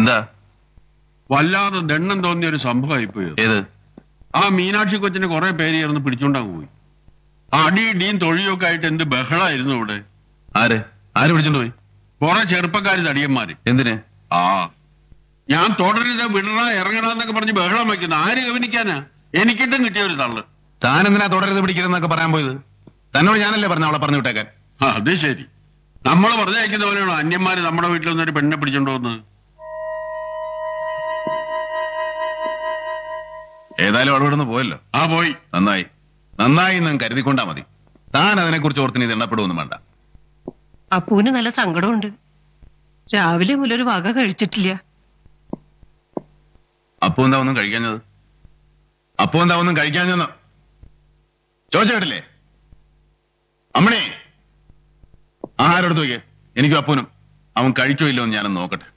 എന്താ വല്ലാതെ ദണ്ണം തോന്നിയ ഒരു സംഭവമായിപ്പോയി അത്. ഏത് ആ മീനാക്ഷി കൊച്ചിന് കുറെ പേര് ചേർന്ന് പിടിച്ചോണ്ടങ്ങ് പോയി ആ അടി ഇടിയും തൊഴിയൊക്കെ ആയിട്ട് എന്ത് ബഹളായിരുന്നു ഇവിടെ ആര് ആര് പിടിച്ചോണ്ട് പോയി കുറെ ചെറുപ്പക്കാര് തടിയന്മാര് എന്തിന് ആ ഞാൻ തുടരുത് വിടണ ഇറങ്ങണമെന്നൊക്കെ പറഞ്ഞ് ബഹളം വയ്ക്കുന്നു ആര് ഗവനിക്കാനാ എനിക്കിട്ടും കിട്ടിയ ഒരു തള്ളു താൻ എന്തിനാ തുടരുത് പിടിക്കരുതെന്നൊക്കെ പറയാൻ പോയത് തന്നോട് ഞാനല്ലേ പറഞ്ഞ അവളെ പറഞ്ഞു വിട്ടേക്കാൻ ആ, അത് ശരി നമ്മൾ പറഞ്ഞയക്കുന്ന പോലെയാണോ അന്യന്മാര് നമ്മുടെ വീട്ടിൽ വന്നൊരു പെണ്ണെ പിടിച്ചോണ്ട് പോകുന്നത് ഏതായാലും അവൾ ഇവിടുന്ന് പോയല്ലോ ആ പോയി നന്നായി നന്നായി എന്ന് കരുതിക്കൊണ്ടാ മതി താൻ അതിനെ കുറിച്ച് ഓർത്തിന് ഇത് എണ്ണപ്പെടുവൊന്നും വേണ്ട അപ്പൂന് നല്ല സങ്കടമുണ്ട് രാവിലെ മുതൽ ഒരു വക കഴിച്ചിട്ടില്ല അപ്പോ എന്താ ഒന്നും കഴിക്കാഞ്ഞത് അപ്പോ എന്താ ഒന്നും കഴിക്കാഞ്ഞെന്ന് ചോദിച്ചേട്ടില്ലേ അമ്മണേ ആഹാരം എടുത്ത് വയ്ക്കേ എനിക്കും അപ്പൂനും അവൻ കഴിച്ചോ ഇല്ലോ എന്ന് ഞാനൊന്ന് നോക്കട്ടെ